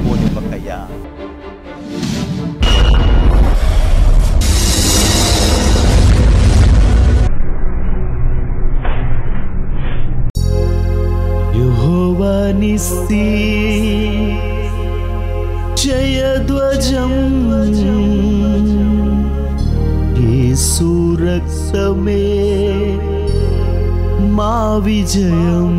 చనిపోనివ్వకయ్యా యెహోవా నిస్సి జయధ్వజం యేసు రక్తమే మా విజయం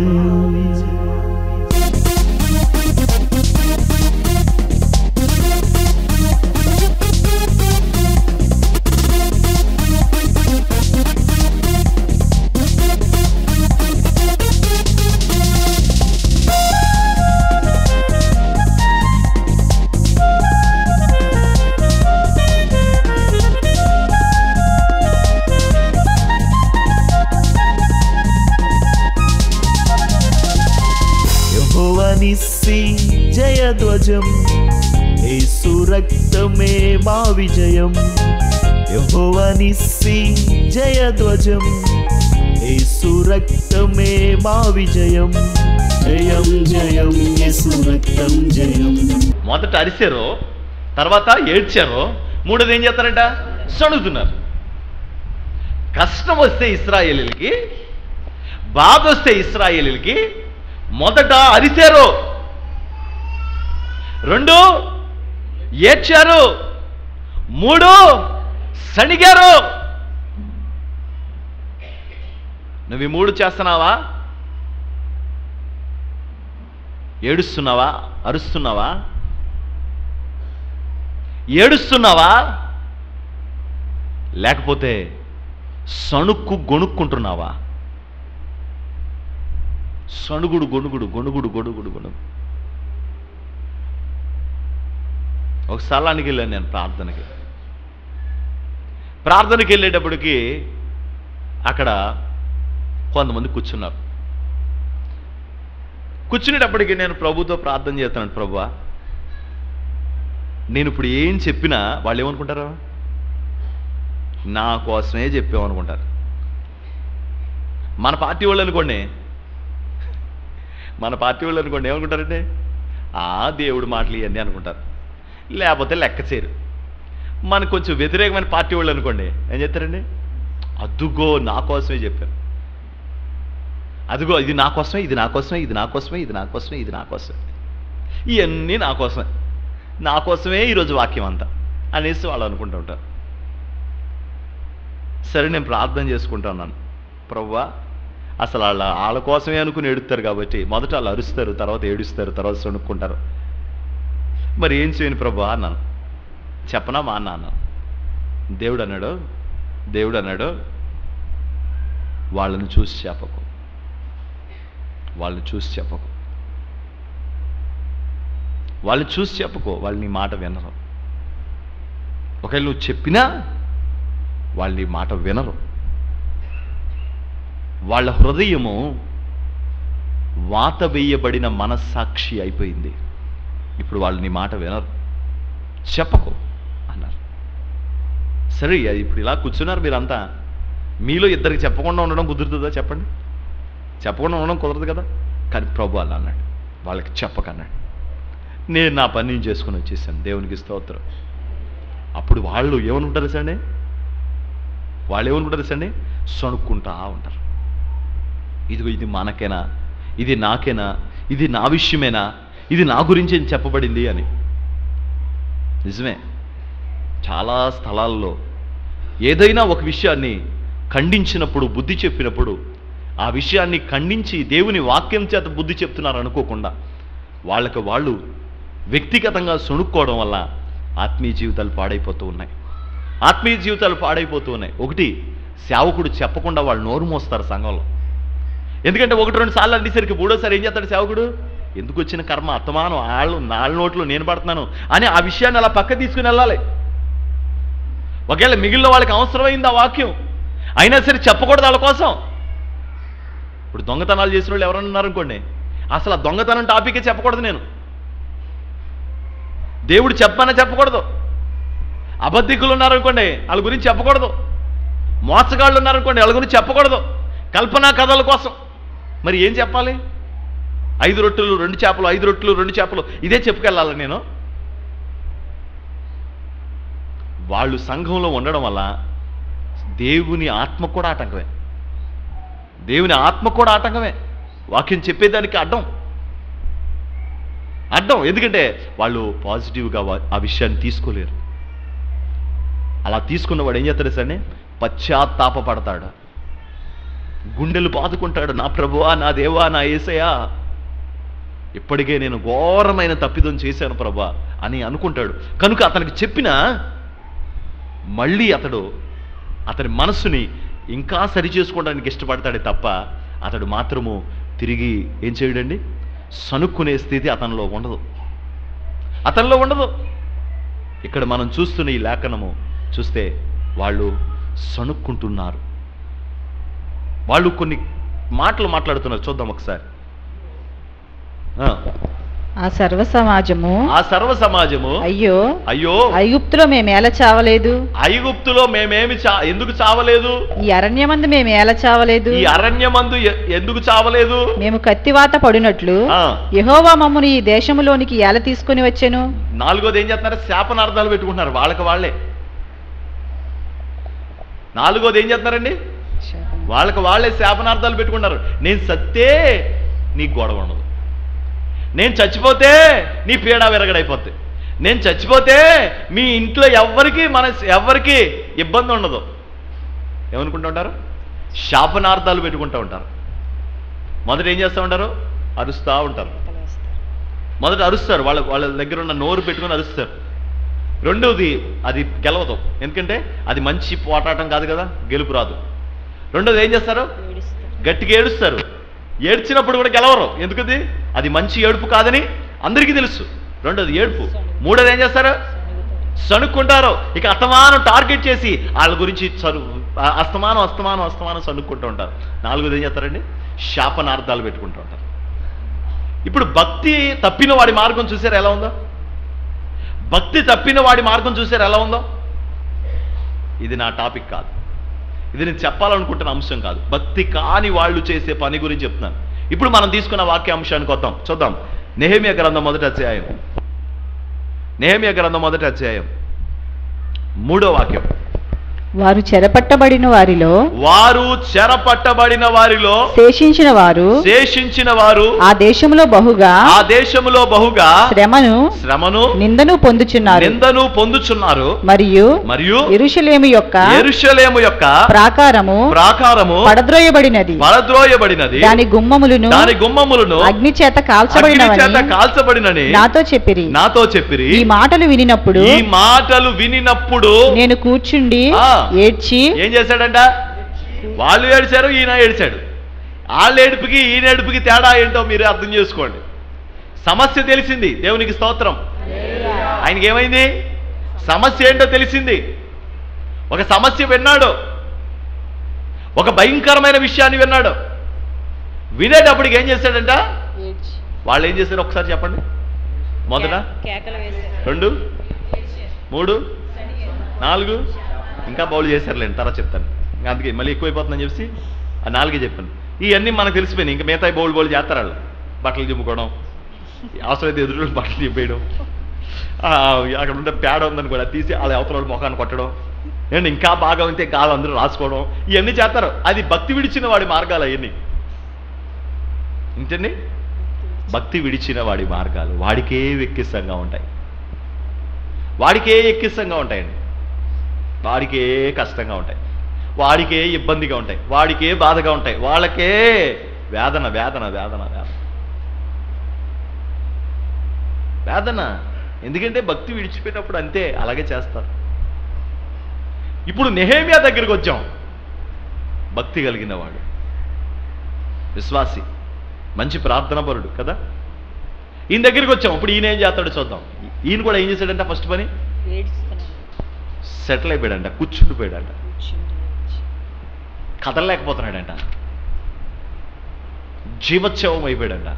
యెహోవా నిస్సి జయధ్వజం యేసు రక్తమే మా విజయం యెహోవా నిస్సి జయధ్వజం యేసు రక్తమే మా విజయం జయం జయం యేసు రక్తం జయం మొదట అరిశారో తర్వాత ఏడ్చారో మూడోది ఏం చేస్తారంట సణుగుతున్నారు కష్టం వస్తే ఇస్రాయేలీలకి బాధ వస్తే ఇస్రాయేలీలకి మొదట అరిశారు రెండు ఏడ్చారు మూడు సణిగారు నువ్వు ఈ మూడు చేస్తున్నావా ఏడుస్తున్నావా అరుస్తున్నావా ఏడుస్తున్నావా లేకపోతే సణుక్కు గొణుక్కుంటున్నావా సణుగుడు గొణుగుడు గొణుగుడు గొణుగుడు గొణుగు ఒక స్థలానికి వెళ్ళాను నేను ప్రార్థనకి ప్రార్థనకి వెళ్ళేటప్పటికి అక్కడ కొంతమంది కూర్చున్నారు కూర్చునేటప్పటికి నేను ప్రభుతో ప్రార్థన చేస్తున్నాను ప్రభువా నేను ఇప్పుడు ఏం చెప్పినా వాళ్ళు ఏమనుకుంటారు నా కోసమే చెప్పామనుకుంటారు మన పార్టీ వాళ్ళు అనుకోండి మన పార్టీ వాళ్ళు అనుకోండి ఏమనుకుంటారంటే ఆ దేవుడి మాటలు ఇవన్నీ అనుకుంటారు లేకపోతే లెక్క చేయరు మనకు కొంచెం వ్యతిరేకమైన పార్టీ వాళ్ళు అనుకోండి ఏం చెప్తారండి అదుగో నా కోసమే చెప్పారు అదిగో ఇది నా కోసమే ఇది నా కోసమే ఇది నా కోసమే ఇది నా కోసమే ఇది నా కోసమే ఇవన్నీ నా కోసమే నా కోసమే ఈరోజు వాక్యం అంతా అనేసి వాళ్ళు అనుకుంటూ ఉంటారు సరే నేను ప్రార్థన చేసుకుంటా ఉన్నాను ప్రవ్వా అసలు వాళ్ళ వాళ్ళ కోసమే అనుకుని ఏడుస్తారు కాబట్టి మొదట వాళ్ళు అరుస్తారు తర్వాత ఏడుస్తారు తర్వాత సణుక్కుంటారు మరి ఏం చేయను ప్రభా అన్నాను చెప్పనా మా అన్న అన్నాను దేవుడు అన్నాడు దేవుడు అన్నాడు వాళ్ళని చూసి చెప్పకు వాళ్ళని చూసి చెప్పకు వాళ్ళని చూసి చెప్పకో వాళ్ళు నీ మాట వినరు ఒకవేళ నువ్వు చెప్పినా వాళ్ళు నీ మాట వినరు వాళ్ళ హృదయము వాత వేయబడిన మనస్సాక్షి అయిపోయింది ఇప్పుడు వాళ్ళు నీ మాట వినరు చెప్పకు అన్నారు సరే అది ఇప్పుడు ఇలా కూర్చున్నారు మీరంతా మీలో ఇద్దరికి చెప్పకుండా ఉండడం కుదురుతుందా చెప్పండి చెప్పకుండా ఉండడం కుదరదు కదా కానీ ప్రభు అలా అన్నాడు వాళ్ళకి చెప్పకన్నాడు నేను నా పని నేను చేసుకుని వచ్చేసాను దేవునికి స్తోత్రం అప్పుడు వాళ్ళు ఏమనుకుంటారు సండి వాళ్ళు ఏమనుకుంటారు సండి సణుక్కుంటా ఉంటారు ఇదిగో ఇది మనకేనా ఇది నాకేనా ఇది నా విషయమేనా ఇది నా గురించి చెప్పబడింది అని నిజమే చాలా స్థలాల్లో ఏదైనా ఒక విషయాన్ని ఖండించినప్పుడు బుద్ధి చెప్పినప్పుడు ఆ విషయాన్ని ఖండించి దేవుని వాక్యం చేత బుద్ధి చెప్తున్నారు అనుకోకుండా వాళ్ళకి వాళ్ళు వ్యక్తిగతంగా సొనుక్కోవడం వల్ల ఆత్మీయ జీవితాలు పాడైపోతూ ఉన్నాయి ఆత్మీయ జీవితాలు పాడైపోతూ ఉన్నాయి ఒకటి సేవకుడు చెప్పకుండా వాళ్ళు నోరు మోస్తారు సంఘంలో ఎందుకంటే ఒకటి రెండు సార్లు అనేసరికి మూడోసారి ఏం చేస్తాడు సేవకుడు ఎందుకు వచ్చిన కర్మ అత్తమానం వాళ్ళు నాలుగు నోట్లో నేను పడుతున్నాను అని ఆ విషయాన్ని అలా పక్క తీసుకుని వెళ్ళాలి ఒకవేళ మిగిలిన వాళ్ళకి అవసరమైంది ఆ వాక్యం అయినా సరే చెప్పకూడదు వాళ్ళ కోసం ఇప్పుడు దొంగతనాలు చేసిన వాళ్ళు ఎవరన్నా ఉన్నారనుకోండి అసలు ఆ దొంగతనం టాపికే చెప్పకూడదు నేను దేవుడు చెప్పమన్నా చెప్పకూడదు అబద్ధికులు ఉన్నారనుకోండి వాళ్ళ గురించి చెప్పకూడదు మోసగాళ్ళు ఉన్నారనుకోండి వాళ్ళ గురించి చెప్పకూడదు కల్పనా కథల కోసం మరి ఏం చెప్పాలి ఐదు రొట్టెలు రెండు చేపలు ఐదు రొట్టెలు రెండు చేపలు ఇదే చెప్పుకెళ్ళాలి నేను వాళ్ళు సంఘంలో ఉండడం వల్ల దేవుని ఆత్మ కూడా ఆటంకమే దేవుని ఆత్మ కూడా ఆటంకమే వాక్యం చెప్పేదానికి అడ్డం అడ్డం ఎందుకంటే వాళ్ళు పాజిటివ్గా వా- ఆ విషయాన్ని తీసుకోలేరు అలా తీసుకున్నవాడు ఏం చేస్తాడు సరే పశ్చాత్తాపపడతాడు గుండెలు బాదుకుంటాడు నా ప్రభువా నా దేవా నా ఏసయా ఇప్పటికే నేను ఘోరమైన తప్పిదం చేశాను ప్రభా అని అనుకుంటాడు కనుక అతనికి చెప్పిన మళ్ళీ అతడు అతని మనస్సుని ఇంకా సరి చేసుకోవడానికి ఇష్టపడతాడే తప్ప అతడు మాత్రము తిరిగి ఏం చేయడండి సనుక్కునే స్థితి అతనిలో ఉండదు అతనిలో ఉండదు ఇక్కడ మనం చూస్తున్న ఈ లేఖనము చూస్తే వాళ్ళు సణుక్కుంటున్నారు వాళ్ళు కొన్ని మాటలు మాట్లాడుతున్నారు చూద్దాం ఒకసారి ఆ, ఆ సర్వ సమాజము ఆ సర్వ సమాజము అయ్యో అయ్యో ఐగుప్తులో మేము ఎలా చావలేదు ఐగుప్తులో మేమేమి చా ఎందుకు చావలేదు ఈ అరణ్యమందు మేము ఎలా చావలేదు ఈ అరణ్యమందు ఎ- ఎందుకు చావలేదు మేము కత్తివాత పడినట్లు ఆ. యెహోవా మమ్మను ఈ దేశములోనికి ఎలా తీసుకొని వచ్చెను నాలుగోది ఏం చేస్తున్నారు శాపనార్థాలు పెట్టుకుంటున్నారు వాళ్ళకి వాళ్ళే నాలుగోది ఏం చేస్తున్నారండి వాళ్ళకి వాళ్ళే శాపనార్థాలు పెట్టుకుంటారు నేను సత్తే నీ గొడవ ఉండదు నేను చచ్చిపోతే నీ పీడ విరగడైపోద్ది నేను చచ్చిపోతే మీ ఇంట్లో ఎవ్వరికి మన ఎవ్వరికి ఇబ్బంది ఉండదు ఏమనుకుంటూ ఉంటారు శాపనార్థాలు పెట్టుకుంటూ ఉంటారు మొదట ఏం చేస్తూ ఉంటారు అరుస్తూ ఉంటారు మొదట అరుస్తారు వాళ్ళ వాళ్ళ దగ్గర ఉన్న నోరు పెట్టుకొని అరుస్తారు రెండవది అది గెలవదు ఎందుకంటే అది మంచి పోటాటం కాదు కదా గెలుపు రాదు రెండోది ఏం చేస్తారు గట్టిగా ఏడుస్తారు ఏడ్చినప్పుడు కూడా గెలవరు ఎందుకది అది మంచి ఏడుపు కాదని అందరికీ తెలుసు రెండోది ఏడుపు మూడోది ఏం చేస్తారు సణుక్కుంటారు ఇక అస్తమానం టార్గెట్ చేసి వాళ్ళ గురించి చరు ఆ- అస్తమానం అస్తమానం అస్తమానం సణుక్కుంటూ ఉంటారు నాలుగోది ఏం చేస్తారండి శాపనార్థాలు పెట్టుకుంటూ ఉంటారు ఇప్పుడు భక్తి తప్పిన వాడి మార్గం చూసారు ఎలా ఉందో భక్తి తప్పిన వాడి మార్గం చూసారు ఎలా ఉందో ఇది నా టాపిక్ కాదు ఇది నేను చెప్పాలనుకుంటున్న అంశం కాదు భక్తి కాని వాళ్ళు చేసే పని గురించి చెప్తున్నాను ఇప్పుడు మనం తీసుకున్న వాక్య అంశానికి వద్దాం చూద్దాం నెహమియా గ్రంథం మొదటి అధ్యాయం నెహమియా గ్రంథం మొదటి అధ్యాయం మూడో వాక్యం వారు చెరపట్టబడిన వారిలో వారు చెరపట్టబడిన వారిలో శేషించిన వారు శేషించిన వారు ఆ దేశంలో బహుగా ఆ దేశములో బహుగా శ్రమను శ్రమను నిందను పొందుచున్నారు నిందను పొందుచున్నారు మరియు మరియు ఎరుషలేము యొక్క ఎరుషలేము యొక్క ప్రాకారము ప్రాకారము పడద్రోయబడినది పడద్రోయబడినది దాని గుమ్మములను దాని గుమ్మములను అగ్ని చేత అగ్ని చేత కాల్చబడినవని కాల్చబడినని నాతో చెప్పిరి నాతో చెప్పిరి ఈ మాటలు వినినప్పుడు ఈ మాటలు వినినప్పుడు నేను కూర్చుండి ఆ. ఏడ్చి ఏం చేశాడంట వాళ్ళు ఏడిచారు ఈయన ఏడిచాడు వాళ్ళ ఏడుపుకి ఈయన ఏడుపుకి తేడా ఏంటో మీరు అర్థం చేసుకోండి సమస్య తెలిసింది దేవునికి స్తోత్రం ఆయనకి ఏమైంది సమస్య ఏంటో తెలిసింది ఒక సమస్య విన్నాడు ఒక భయంకరమైన విషయాన్ని విన్నాడు వినేటప్పటికి ఏం చేశాడంట వాళ్ళు ఏం చేశారు ఒకసారి చెప్పండి మొదట రెండు మూడు నాలుగు ఇంకా బౌల్ చేశారులేండి తర్వాత చెప్తాను ఇంకా అందుకే మళ్ళీ ఎక్కువైపోతుందని చెప్పి ఆ నాలుగే చెప్పాను ఇవన్నీ మనకు తెలిసిపోయినాయి ఇంకా మిగతా బౌల్ బౌల్ చేస్తారు వాళ్ళు బట్టలు దింపుకోవడం అవసరమైతే ఎదురు బట్టలు దింపేయడం ఆ, అక్కడ ఉండే పేడ ఉందని కూడా తీసి వాళ్ళ అవతల ముఖాన్ని కొట్టడం ఏంటి ఇంకా బాగా ఉంటే గాలు అందరూ రాసుకోవడం ఇవన్నీ చేస్తారు అది భక్తి విడిచిన వాడి మార్గాలు అవన్నీ ఇంటండి భక్తి విడిచిన వాడి మార్గాలు వాడికే వెక్కిస్తంగా ఉంటాయి వాడికే ఎక్కిస్తంగా ఉంటాయండి వాడికే కష్టంగా ఉంటాయి వాడికే ఇబ్బందిగా ఉంటాయి వాడికే బాధగా ఉంటాయి వాళ్ళకే వేదన వేదన వేదన వేదన వేదన ఎందుకంటే భక్తి విడిచిపోయినప్పుడు అంతే అలాగే చేస్తారు ఇప్పుడు నెహేమియా దగ్గరికి వచ్చాం భక్తి కలిగిన వాడు విశ్వాసి మంచి ప్రార్థనాపరుడు కదా ఈయన దగ్గరికి వచ్చాం ఇప్పుడు ఈయన ఏం చేస్తాడో చూద్దాం ఈయన కూడా ఏం చేశాడంట ఫస్ట్ పని సెటిల్ అయిపోయాడంట కూర్చుండిపోయాడంట కదలలేకపోతున్నాడంట జీవోత్సవం అయిపోయాడంట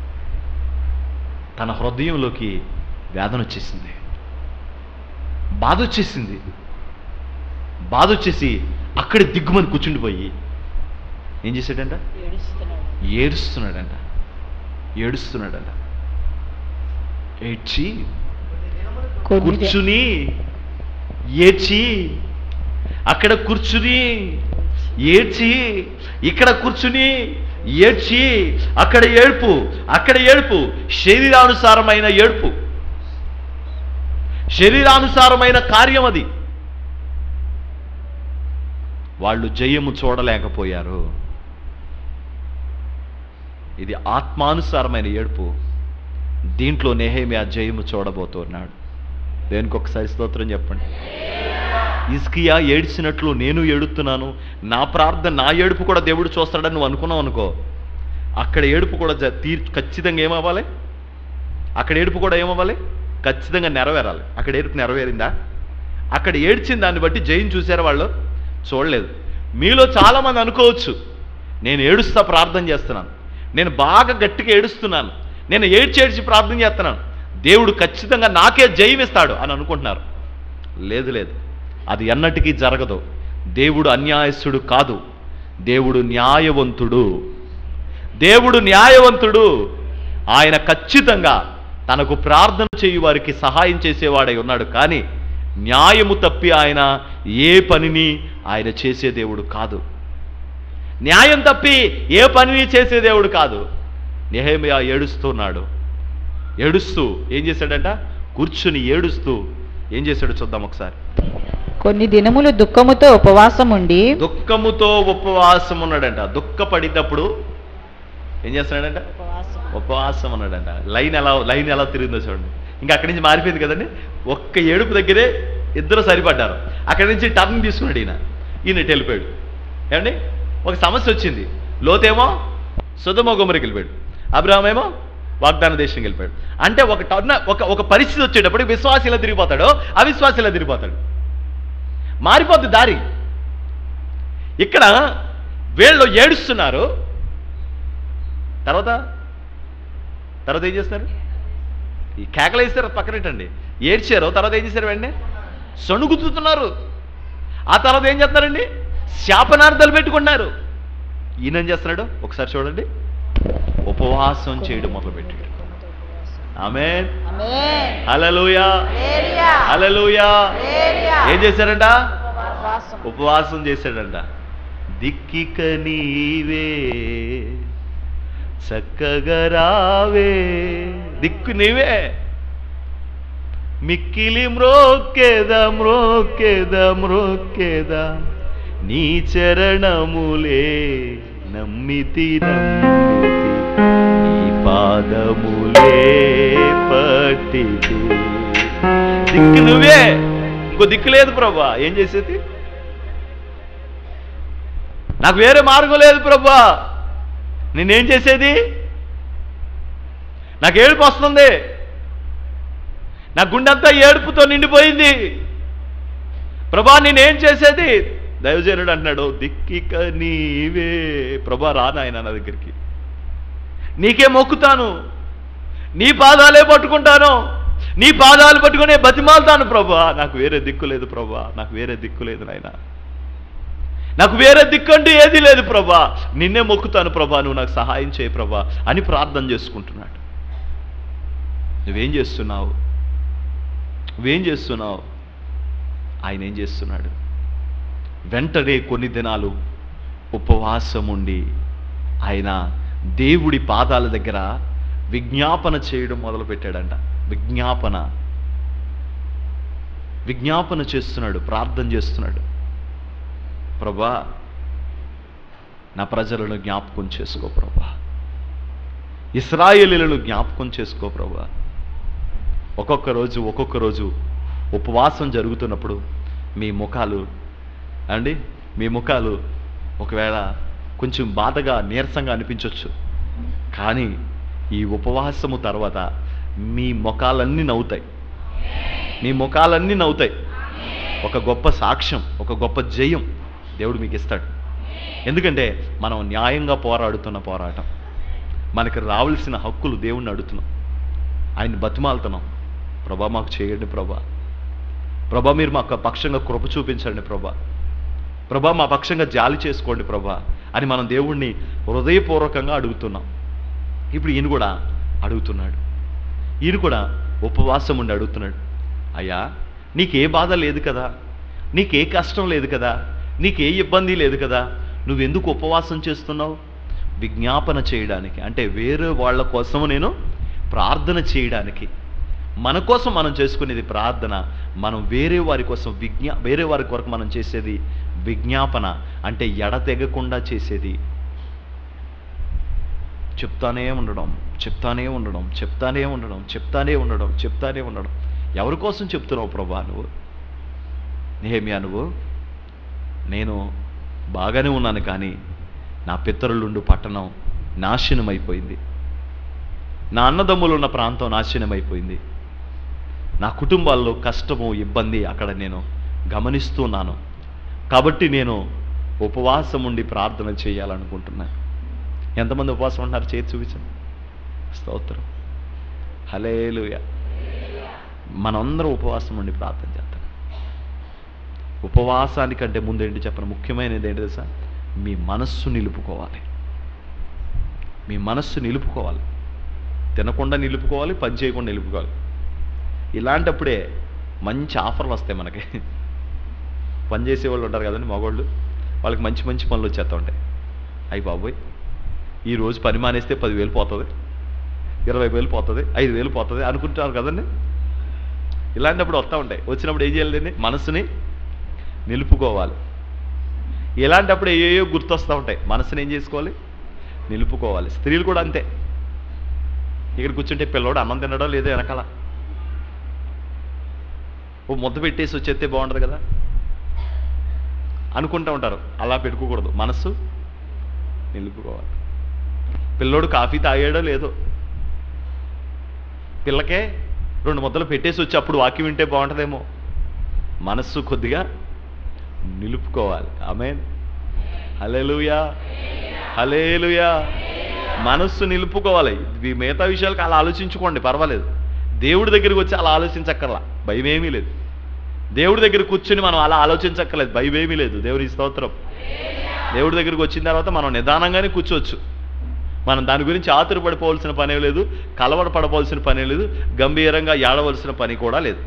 తన హృదయంలోకి వేదన వచ్చేసింది బాధ వచ్చేసింది బాధ వచ్చేసి అక్కడ దిగ్గుమని కూర్చుండిపోయి ఏం చేశాడంట ఏడుస్తున్నాడంట ఏడుస్తున్నాడంట ఏడ్చి కొన్ని ది- కూర్చుని ఏడ్చి అక్కడ కూర్చుని ఏడ్చి ఇక్కడ కూర్చుని ఏడ్చి అక్కడ ఏడుపు అక్కడ ఏడుపు శరీరానుసారమైన ఏడుపు శరీరానుసారమైన కార్యం అది వాళ్ళు జయము చూడలేకపోయారు ఇది ఆత్మానుసారమైన ఏడుపు దీంట్లో నెహేమియా జయము చూడబోతున్నాడు దేనికి ఒకసారి స్తోత్రం చెప్పండి ఇస్కియా ఏడ్చినట్లు నేను ఏడుతున్నాను నా ప్రార్థన నా ఏడుపు కూడా దేవుడు చూస్తాడని నువ్వు అనుకున్నావు అనుకో అక్కడ ఏడుపు కూడా జ- తీర్ ఖచ్చితంగా ఏమవ్వాలి అక్కడ ఏడుపు కూడా ఏమవ్వాలి ఖచ్చితంగా నెరవేరాలి అక్కడ ఏడుపు నెరవేరిందా అక్కడ ఏడ్చిన దాన్ని బట్టి జయం చూశారు వాళ్ళు చూడలేదు మీలో చాలామంది అనుకోవచ్చు నేను ఏడుస్తా ప్రార్థన చేస్తున్నాను నేను బాగా గట్టిగా ఏడుస్తున్నాను నేను ఏడ్చి ఏడ్చి ప్రార్థన చేస్తున్నాను దేవుడు ఖచ్చితంగా నాకే జయం ఇస్తాడు అని అనుకుంటున్నారు లేదు లేదు అది ఎన్నటికీ జరగదు దేవుడు అన్యాయస్తుడు కాదు దేవుడు న్యాయవంతుడు దేవుడు న్యాయవంతుడు ఆయన ఖచ్చితంగా తనకు ప్రార్థన చేయు వారికి సహాయం చేసేవాడై ఉన్నాడు కానీ న్యాయము తప్పి ఆయన ఏ పనిని ఆయన చేసే దేవుడు కాదు న్యాయం తప్పి ఏ పనిని చేసే దేవుడు కాదు నెహేమియా ఏడుస్తున్నాడు ఏడుస్తూ ఏం చేశాడంట కూర్చుని ఏడుస్తూ ఏం చేశాడు చూద్దాం ఒకసారి కొన్ని దినములు దుఃఖముతో ఉపవాసం ఉండి దుఃఖముతో ఉపవాసం ఉన్నాడంట దుఃఖపడినప్పుడు ఏం చేస్తున్నాడంట ఉపవాసం ఉన్నాడంట లైన్ ఎలా లైన్ ఎలా తిరిగిందో చూడండి ఇంకా అక్కడి నుంచి మారిపోయింది కదండి ఒక్క ఏడుపు దగ్గరే ఇద్దరు సరిపడ్డారు అక్కడి నుంచి టర్న్ తీసుకున్నాడు ఈయన ఈయన ఇటు వెళ్ళిపోయాడు ఏమండి ఒక సమస్య వచ్చింది లోతేమో సుధమ గుమరికి వెళ్ళిపోయాడు అబ్రాహం ఏమో వాగ్దాన దేశం వెళ్ళిపోయాడు అంటే ఒక టర్న్ ఒక ఒక పరిస్థితి వచ్చేటప్పుడు విశ్వాసి ఇలా తిరిగిపోతాడో అవిశ్వాసి ఇలా తిరిగిపోతాడు మారిపోద్ది దారి ఇక్కడ వీళ్ళు ఏడుస్తున్నారు తర్వాత తర్వాత ఏం చేస్తారు ఈ కేకలు వేస్తారు పక్కనట్టండి ఏడ్చారు తర్వాత ఏం చేశారు వెంటనే సణుగుతున్నారు ఆ తర్వాత ఏం చేస్తున్నారండి శాపనార్థాలు పెట్టుకున్నారు ఈయన ఏం చేస్తున్నాడు ఒకసారి చూడండి ఉపవాసం చేయడం మొదలుపెట్టాడు ఆమె హలలుయా హలలుయా ఏం చేశారంట ఉపవాసం చేశాడంట దిక్కిక నీవే చక్కగా రావే దిక్కు నీవే మిక్కిలి మ్రోక్కేద మ్రోక్కేద మ్రోక్కేద నీ చరణములే నమ్మితి నమ్మితి నీ పాదములే పట్టితి దిక్కు నువ్వే ఇంకో దిక్కు లేదు ప్రభా ఏం చేసేది నాకు వేరే మార్గం లేదు ప్రభా నేనేం చేసేది నాకు ఏడుపు వస్తుంది నా గుండెంతా ఏడుపుతో నిండిపోయింది ప్రభా నేనేం చేసేది దైవజనుడు అంటున్నాడు దిక్కిక నీవే ప్రభా రా నాయన నా దగ్గరికి నీకే మొక్కుతాను నీ పాదాలే పట్టుకుంటాను నీ పాదాలు పట్టుకునే బతిమాలుతాను ప్రభా నాకు వేరే దిక్కు లేదు ప్రభా నాకు వేరే దిక్కు లేదు నాయనా నాకు వేరే దిక్కంటూ ఏది లేదు ప్రభా నిన్నే మొక్కుతాను ప్రభా నువ్వు నాకు సహాయం చేయి ప్రభా అని ప్రార్థన చేసుకుంటున్నాడు నువ్వేం చేస్తున్నావు నువ్వేం చేస్తున్నావు ఆయన ఏం చేస్తున్నాడు వెంటనే కొన్ని దినాలు ఉపవాసం ఉండి ఆయన దేవుడి పాదాల దగ్గర విజ్ఞాపన చేయడం మొదలుపెట్టాడంట విజ్ఞాపన విజ్ఞాపన చేస్తున్నాడు ప్రార్థన చేస్తున్నాడు ప్రభా నా ప్రజలను జ్ఞాపకం చేసుకో ప్రభా ఇస్రాయేలీలను జ్ఞాపకం చేసుకో ప్రభా ఒక్కొక్క రోజు ఒక్కొక్క రోజు ఉపవాసం జరుగుతున్నప్పుడు మీ ముఖాలు అండి మీ ముఖాలు ఒకవేళ కొంచెం బాధగా నీరసంగా అనిపించవచ్చు కానీ ఈ ఉపవాసము తర్వాత మీ ముఖాలన్నీ నవ్వుతాయి మీ ముఖాలన్నీ నవ్వుతాయి ఒక గొప్ప సాక్ష్యం ఒక గొప్ప జయం దేవుడు మీకు ఇస్తాడు ఎందుకంటే మనం న్యాయంగా పోరాడుతున్న పోరాటం మనకి రావాల్సిన హక్కులు దేవుణ్ణి అడుగుతున్నాం ఆయన బతిమాలుతున్నాం ప్రభా మాకు చేయండి ప్రభా ప్రభా మీరు మాకు పక్షంగా కృప చూపించండి ప్రభా ప్రభా మా పక్షంగా జాలి చేసుకోండి ప్రభా అని మనం దేవుణ్ణి హృదయపూర్వకంగా అడుగుతున్నాం ఇప్పుడు ఈయన కూడా అడుగుతున్నాడు ఈయన కూడా ఉపవాసం ఉండి అడుగుతున్నాడు అయ్యా నీకే బాధ లేదు కదా నీకే కష్టం లేదు కదా నీకే ఇబ్బంది లేదు కదా నువ్వెందుకు ఉపవాసం చేస్తున్నావు విజ్ఞాపన చేయడానికి అంటే వేరే వాళ్ళ కోసం నేను ప్రార్థన చేయడానికి మన కోసం మనం చేసుకునేది ప్రార్థన మనం వేరే వారి కోసం విజ్ఞా వేరే వారి కొరకు మనం చేసేది విజ్ఞాపన అంటే ఎడతెగకుండా చేసేది చెప్తానే ఉండడం చెప్తానే ఉండడం చెప్తానే ఉండడం చెప్తానే ఉండడం చెప్తానే ఉండడం ఎవరి కోసం చెప్తున్నావు ప్రభా నువ్వు నేమియా నువ్వు నేను బాగానే ఉన్నాను కానీ నా పితరులుండు పట్టణం నాశనమైపోయింది నా అన్నదమ్ములు ఉన్న ప్రాంతం నాశనమైపోయింది నా కుటుంబాల్లో కష్టము ఇబ్బంది అక్కడ నేను గమనిస్తున్నాను కాబట్టి నేను ఉపవాసం ఉండి ప్రార్థన చేయాలనుకుంటున్నాను ఎంతమంది ఉపవాసం ఉంటున్నారు చేతి చూపించండి స్తోత్రం హలేలుయ మనందరం ఉపవాసం ఉండి ప్రార్థన చేద్దాం ఉపవాసానికంటే ముందు ఏంటి చెప్పను ముఖ్యమైనది ఏంటి తెలుసా మీ మనస్సు నిలుపుకోవాలి మీ మనస్సు నిలుపుకోవాలి తినకుండా నిలుపుకోవాలి పని చేయకుండా నిలుపుకోవాలి ఇలాంటప్పుడే మంచి ఆఫర్లు వస్తాయి మనకి పని చేసే వాళ్ళు ఉంటారు కదండి మగవాళ్ళు వాళ్ళకి మంచి మంచి పనులు వచ్చేస్తూ ఉంటాయి అయ్యి బాబోయ్ ఈ రోజు పని మానేస్తే పదివేలు పోతుంది ఇరవై వేలు పోతుంది ఐదు వేలు పోతుంది అనుకుంటున్నారు కదండి ఇలాంటప్పుడు వస్తూ ఉంటాయి వచ్చినప్పుడు ఏం చేయాలండి మనసుని నిలుపుకోవాలి ఇలాంటప్పుడు ఏయో గుర్తొస్తూ ఉంటాయి మనసుని ఏం చేసుకోవాలి నిలుపుకోవాలి స్త్రీలు కూడా అంతే ఇక్కడ కూర్చుంటే పిల్లోడు అన్నం తినడం లేదో వెనకాల ఓ ముద్ద పెట్టేసి వచ్చేస్తే బాగుంటుంది కదా అనుకుంటూ ఉంటారు అలా పెట్టుకోకూడదు మనస్సు నిలుపుకోవాలి పిల్లోడు కాఫీ తాగాడో లేదో పిల్లకే రెండు ముద్దలు పెట్టేసి వచ్చి అప్పుడు వాక్యం వింటే బాగుంటుందేమో మనస్సు కొద్దిగా నిలుపుకోవాలి ఆమె హలేలుయా హలేలుయా మనస్సు నిలుపుకోవాలి ఈ మిగతా విషయాలకు అలా ఆలోచించుకోండి పర్వాలేదు దేవుడి దగ్గరికి వచ్చి అలా ఆలోచించక్కర్లా భయమేమీ లేదు దేవుడి దగ్గర కూర్చుని మనం అలా ఆలోచించక్కర్లేదు భయమేమీ లేదు దేవుడి స్తోత్రం దేవుడి దగ్గరికి వచ్చిన తర్వాత మనం నిదానంగానే కూర్చోవచ్చు మనం దాని గురించి ఆతురపడిపోవలసిన పనే లేదు కలవడ పడవలసిన పనే లేదు గంభీరంగా ఏడవలసిన పని కూడా లేదు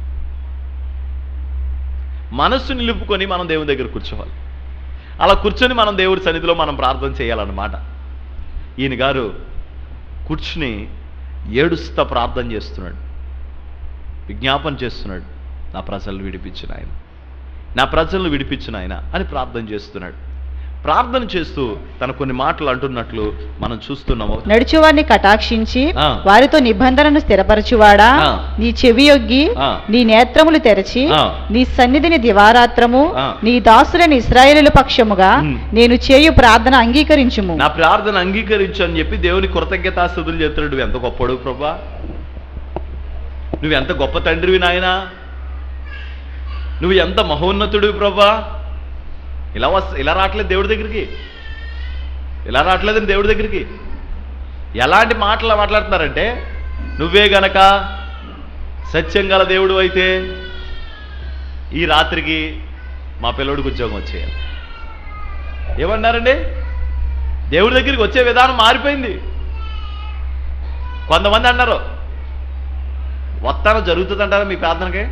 మనస్సు నిలుపుకొని మనం దేవుని దగ్గర కూర్చోవాలి అలా కూర్చొని మనం దేవుడి సన్నిధిలో మనం ప్రార్థన చేయాలన్నమాట ఈయన గారు కూర్చుని ఏడుస్తా ప్రార్థన చేస్తున్నాడు విజ్ఞాపన చేస్తున్నాడు నా ప్రజలను విడిపించిన ఆయన నా ప్రజలను విడిపించిన ఆయన అని ప్రార్థన చేస్తున్నాడు ప్రార్థన చేస్తూ తన కొన్ని మాటలు అంటున్నట్లు మనం చూస్తున్నాము నడుచువారిని కటాక్షించి ఆ. వారితో నిబంధనను స్థిరపరచువాడా ఆ. నీ చెవి యొగ్గి ఆ. నీ నేత్రములు తెరచి ఆ. నీ సన్నిధిని దివారాత్రము ఆ. నీ దాసులని ఇస్రాయేలుల పక్షముగా ఉమ్. నేను చేయు ప్రార్థన అంగీకరించుము నా ప్రార్థన అంగీకరించు అని చెప్పి దేవుని కృతజ్ఞతాస్థుతులు చెప్తున్నాడు నువ్వు ఎంత గొప్పడు ప్రభా నువ్వు ఎంత గొప్ప తండ్రివి నాయనా నువ్వు ఎంత మహోన్నతుడివి ప్రభా ఇలా వస్ ఇలా రావట్లేదు దేవుడి దగ్గరికి ఇలా రావట్లేదండి దేవుడి దగ్గరికి ఎలాంటి మాటలు మాట్లాడుతున్నారంటే నువ్వే గనక సత్యం గల దేవుడు అయితే ఈ రాత్రికి మా పిల్లోడికి ఉద్యోగం వచ్చేయాలి ఏమన్నారండి దేవుడి దగ్గరికి వచ్చే విధానం మారిపోయింది కొంతమంది అన్నారు వస్తాను జరుగుతుందంటారా మీ ప్రార్థనకి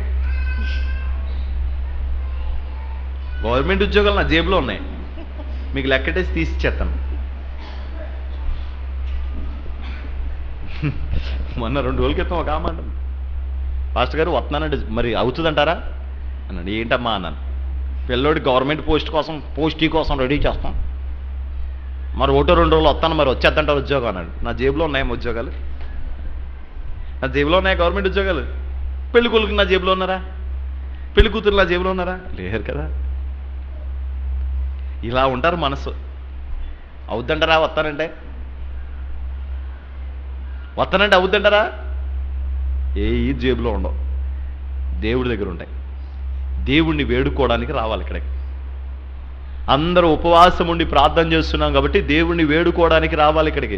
గవర్నమెంట్ ఉద్యోగాలు నా జేబులో ఉన్నాయి మీకు లెక్కటేసి తీసి ఇచ్చేస్తాను మొన్న రెండు రోజుల క్రితం ఒక ఆమె అన్నది, పాస్టర్ గారు వస్తున్నానండి మరి అవుతుందంటారా అన్నాడు ఏంటమ్మా అన్నాను పిల్లోడి గవర్నమెంట్ పోస్ట్ కోసం పోస్టీ కోసం రెడీ చేస్తాం మరి ఒకటో రెండు రోజులు వస్తాను మరి వచ్చేద్దంటారు ఉద్యోగం అన్నాడు నా జేబులో ఉన్నాయేమో ఉద్యోగాలు నా జేబులో ఉన్నాయి గవర్నమెంట్ ఉద్యోగాలు పెళ్లి కొడుకు నా జేబులో ఉన్నారా పెళ్లి కూతురు నా జేబులో ఉన్నారా లేరు కదా ఇలా ఉంటారు మనసు అవుద్దంటారా వస్తానంటే వస్తానంటే అవుద్దంటారా ఏ ఈ జేబులో ఉండవు దేవుడి దగ్గర ఉంటాయి దేవుణ్ణి వేడుకోవడానికి రావాలి ఇక్కడికి అందరూ ఉపవాసం ఉండి ప్రార్థన చేస్తున్నాం కాబట్టి దేవుణ్ణి వేడుకోవడానికి రావాలి ఇక్కడికి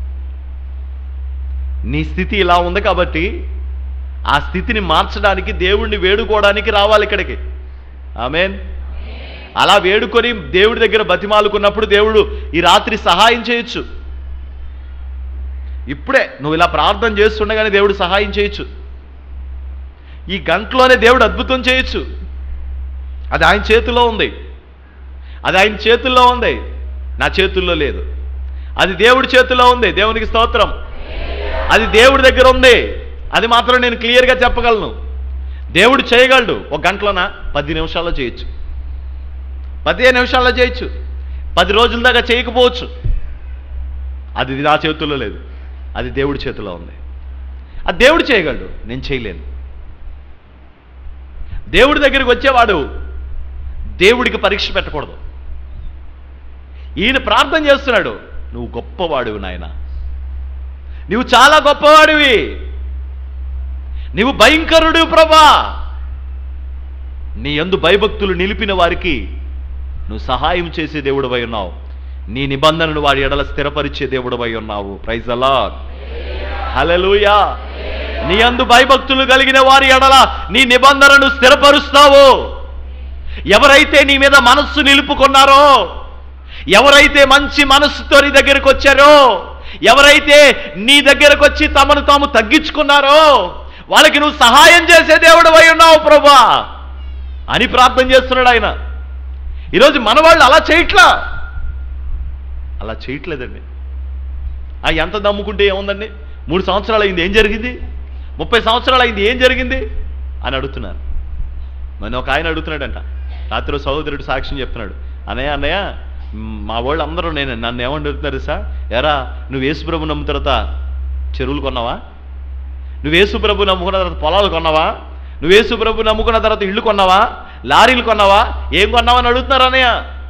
నీ స్థితి ఇలా ఉంది కాబట్టి ఆ స్థితిని మార్చడానికి దేవుణ్ణి వేడుకోవడానికి రావాలి ఇక్కడికి ఆమెన్ అలా వేడుకొని దేవుడి దగ్గర బతిమాలుకున్నప్పుడు దేవుడు ఈ రాత్రి సహాయం చేయొచ్చు ఇప్పుడే నువ్వు ఇలా ప్రార్థన చేస్తుండగానే దేవుడు సహాయం చేయొచ్చు ఈ గంటలోనే దేవుడు అద్భుతం చేయొచ్చు అది ఆయన చేతిలో ఉంది అది ఆయన చేతుల్లో ఉంది నా చేతుల్లో లేదు అది దేవుడి చేతిలో ఉంది దేవునికి స్తోత్రం అది దేవుడి దగ్గర ఉంది అది మాత్రం నేను క్లియర్గా చెప్పగలను దేవుడు చేయగలడు ఒక గంటలోన పది నిమిషాల్లో చేయొచ్చు పదిహేను నిమిషాల్లో చేయొచ్చు పది రోజుల దాకా చేయకపోవచ్చు అది నా చేతుల్లో లేదు అది దేవుడి చేతిలో ఉంది అది దేవుడు చేయగలడు నేను చేయలేను దేవుడి దగ్గరికి వచ్చేవాడు దేవుడికి పరీక్ష పెట్టకూడదు ఈయన ప్రార్థన చేస్తున్నాడు నువ్వు గొప్పవాడివి నాయన నువ్వు చాలా గొప్పవాడివి నువ్వు భయంకరుడు ప్రభా నీ యందు భయభక్తులు నిలిపిన వారికి నువ్వు సహాయం చేసే దేవుడువై ఉన్నావు నీ నిబంధనను వారి ఎడల స్థిరపరిచే దేవుడువై ఉన్నావు ప్రైజ్ అలా హలలుయా నీ అందు భయభక్తులు కలిగిన వారి ఎడల నీ నిబంధనను స్థిరపరుస్తావు ఎవరైతే నీ మీద మనస్సు నిలుపుకున్నారో ఎవరైతే మంచి మనస్సుతో నీ దగ్గరకు వచ్చారో ఎవరైతే నీ దగ్గరకు వచ్చి తమను తాము తగ్గించుకున్నారో వాళ్ళకి నువ్వు సహాయం చేసే దేవుడు అయి ఉన్నావు ప్రభా అని ప్రార్థన చేస్తున్నాడు ఆయన ఈరోజు మన వాళ్ళు అలా చేయట్లా అలా చేయట్లేదండి ఆ ఎంత నమ్ముకుంటే ఏముందండి మూడు సంవత్సరాలు అయింది ఏం జరిగింది ముప్పై సంవత్సరాలు అయింది ఏం జరిగింది అని అడుగుతున్నారు మరి ఒక ఆయన అడుగుతున్నాడంట రాత్రి సహోదరుడు సాక్ష్యం చెప్తున్నాడు అన్నయ్య అన్నయ్య మ్, మా వాళ్ళు అందరూ నేను నన్ను ఏమని అడుగుతున్నారు సార్ ఎరా నువ్వు యేసుప్రభు నమ్మున తర్వాత చెరువులు కొన్నావా నువ్వు యేసుప్రభు నమ్ముకున్న తర్వాత పొలాలు కొన్నావా నువ్వు యేసుప్రభు నమ్ముకున్న తర్వాత ఇళ్ళు కొన్నావా లారీలు కొన్నావా ఏం కొన్నావా అని అడుగుతున్నారు అన్నయ్య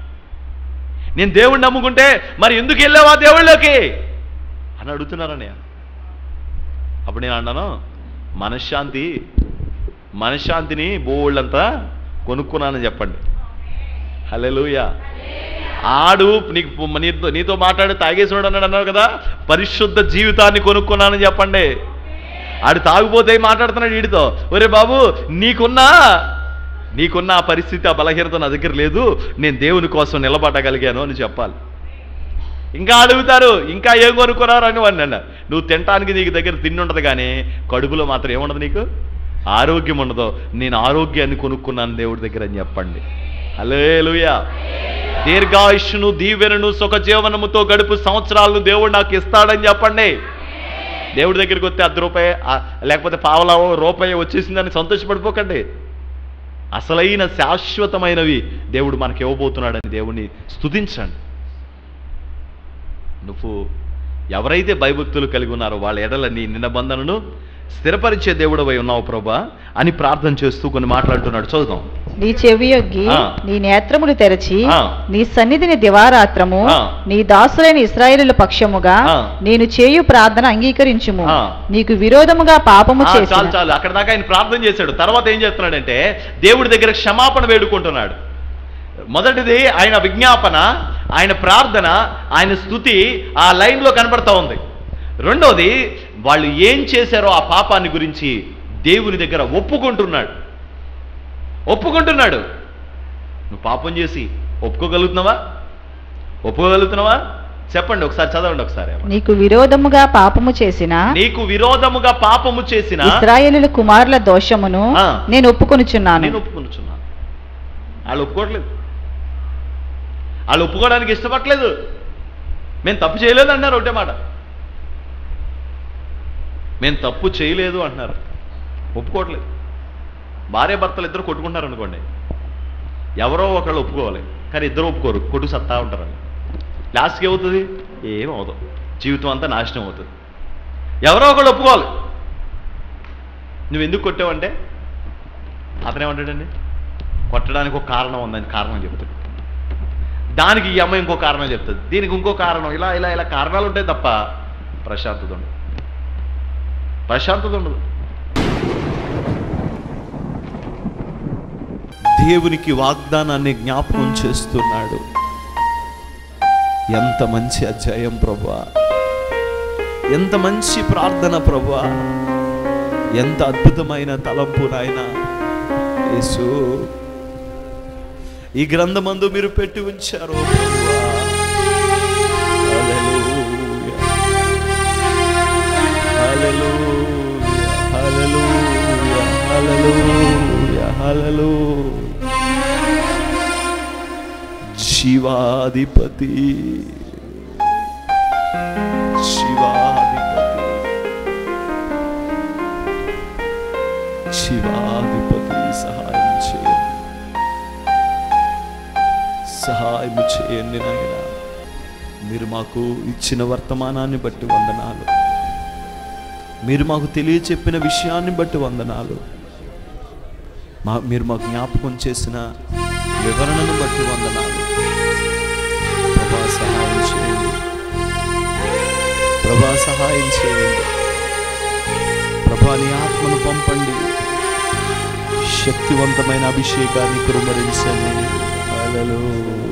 నేను దేవుణ్ణి నమ్ముకుంటే మరి ఎందుకు వెళ్ళావా దేవుళ్ళకి అని అడుగుతున్నారు అన్నయ్య అప్పుడు నేను అన్నాను మనశ్శాంతి మనశ్శాంతిని బోళ్ళంతా కొనుక్కున్నానని చెప్పండి హల్లెలూయా ఆడు నీకు పు- నీతో నీతో మాట్లాడి తాగేసినాడు అన్నాడు అన్నాడు కదా పరిశుద్ధ జీవితాన్ని కొనుక్కున్నానని చెప్పండి ఆడు తాగుపోతే మాట్లాడుతున్నాడు వీడితో ఒరే బాబు నీకున్నా నీకున్న ఆ పరిస్థితి ఆ బలహీనత నా దగ్గర లేదు నేను దేవుని కోసం నిలబడగలిగాను అని చెప్పాలి ఇంకా అడుగుతారు ఇంకా ఏం కొనుక్కున్నారు అని వాడిని అన్న నువ్వు తినటానికి నీకు దగ్గర తిండి ఉండదు కానీ కడుపులో మాత్రం ఏముండదు నీకు ఆరోగ్యం ఉండదు నేను ఆరోగ్యాన్ని కొనుక్కున్నాను దేవుడి దగ్గర అని చెప్పండి హల్లెలూయా దీర్ఘాయుష్ను దీవెనను సుఖ జీవనముతో గడుపు సంవత్సరాలను దేవుడు నాకు ఇస్తాడని చెప్పండి దేవుడి దగ్గరికి వస్తే అర్ధ రూపాయి ఆ, లేకపోతే పావలావో రూపాయి వచ్చేసిందని సంతోషపడిపోకండి అసలైన శాశ్వతమైనవి దేవుడు మనకి ఇవ్వబోతున్నాడని దేవుని స్తుతించండి నువ్వు ఎవరైతే భయభక్తులు కలిగి ఉన్నారో వాళ్ళ ఎడల నీ నిబంధనను స్థిరపరిచే దేవుడవై ఉన్నావు ప్రభా అని ప్రార్థన చేస్తూ కొన్ని మాట్లాడుతున్నాడు చదువుదాం నీ చెవి యొగ్గి ఆ. నీ నేత్రములు తెరచి ఆ. నీ సన్నిధిని దివారాత్రము ఆ. నీ దాసులైన ఇస్రాయేలుల పక్షముగా ఆ. నేను చేయు ప్రార్థన అంగీకరించుము ఆ. నీకు విరోధముగా పాపము ఆ, చేసిన చాలు చాలు అక్కడ దాకా ఆయన ప్రార్థన చేశాడు తర్వాత ఏం చేస్తున్నాడంటే దేవుడి దగ్గర క్షమాపణ వేడుకుంటున్నాడు మొదటిది ఆయన విజ్ఞాపన ఆయన ప్రార్థన ఆయన స్థుతి ఆ లైన్లో కనబడతా ఉంది రెండోది వాళ్ళు ఏం చేశారో ఆ పాపాన్ని గురించి దేవుని దగ్గర ఒప్పుకుంటున్నాడు ఒప్పుకుంటున్నాడు నువ్వు పాపం చేసి ఒప్పుకోగలుగుతున్నావా ఒప్పుకోగలుగుతున్నావా చెప్పండి ఒకసారి చదవండి ఒకసారి నీకు విరోధముగా పాపము చేసిన నీకు విరోధముగా పాపము చేసిన ఇస్రాయేలుల కుమారుల దోషమును ఆ. నేను ఒప్పుకొనుచున్నాను నేను ఒప్పుకొనుచున్నాను వాళ్ళు ఒప్పుకోవట్లేదు వాళ్ళు ఒప్పుకోవడానికి ఇష్టపడలేదు మేము తప్పు చేయలేదు అన్నారు ఒకటే మాట మేము తప్పు చేయలేదు అంటున్నారు ఒప్పుకోవట్లేదు భార్య భర్తలు ఇద్దరు కొట్టుకుంటారు అనుకోండి ఎవరో ఒకళ్ళు ఒప్పుకోవాలి కానీ ఇద్దరు ఒప్పుకోరు కొట్టు సత్తా ఉంటారు వాళ్ళు. లాస్ట్కి ఏమవుతుంది ఏం అవుతుంది జీవితం అంతా నాశనం అవుతుంది ఎవరో ఒకళ్ళు ఒప్పుకోవాలి నువ్వు ఎందుకు కొట్టావంటే అతనేమంటాడండి కొట్టడానికి ఒక కారణం ఉందని కారణం చెప్తాడు దానికి ఈ అమ్మాయి ఇంకో కారణం చెప్తుంది దీనికి ఇంకో కారణం ఇలా ఇలా ఇలా కారణాలు ఉంటాయి తప్ప ప్రశాంతత ఉండదు ప్రశాంతత ఉండదు దేవునికి వాగ్దానాన్ని జ్ఞాపకం చేస్తున్నాడు ఎంత మంచి అధ్యాయం ప్రభా ఎంత మంచి ప్రార్థన ప్రభా ఎంత అద్భుతమైన తలంపు నాయన యేసు ఈ గ్రంథమందు మీరు పెట్టి ఉంచారు ప్రభువా. హల్లెలూయా. హలలో శివాధిపతి శివాధిపతి శివాధిపతి సహాయం చేయండి సహాయం చేయండి నాయన మీరు మాకు ఇచ్చిన వర్తమానాన్ని బట్టి వందనాలు మీరు మాకు తెలియచెప్పిన విషయాన్ని బట్టి వందనాలు మా మీరు మాకు జ్ఞాపకం చేసిన వివరణను బట్టి వందనాలు ప్రభా సహాయం చేయండి ప్రభా సహాయం చేయండి ప్రభా నీ ఆత్మను పంపండి శక్తివంతమైన అభిషేకాన్ని కురుమరించండి హల్లెలూయా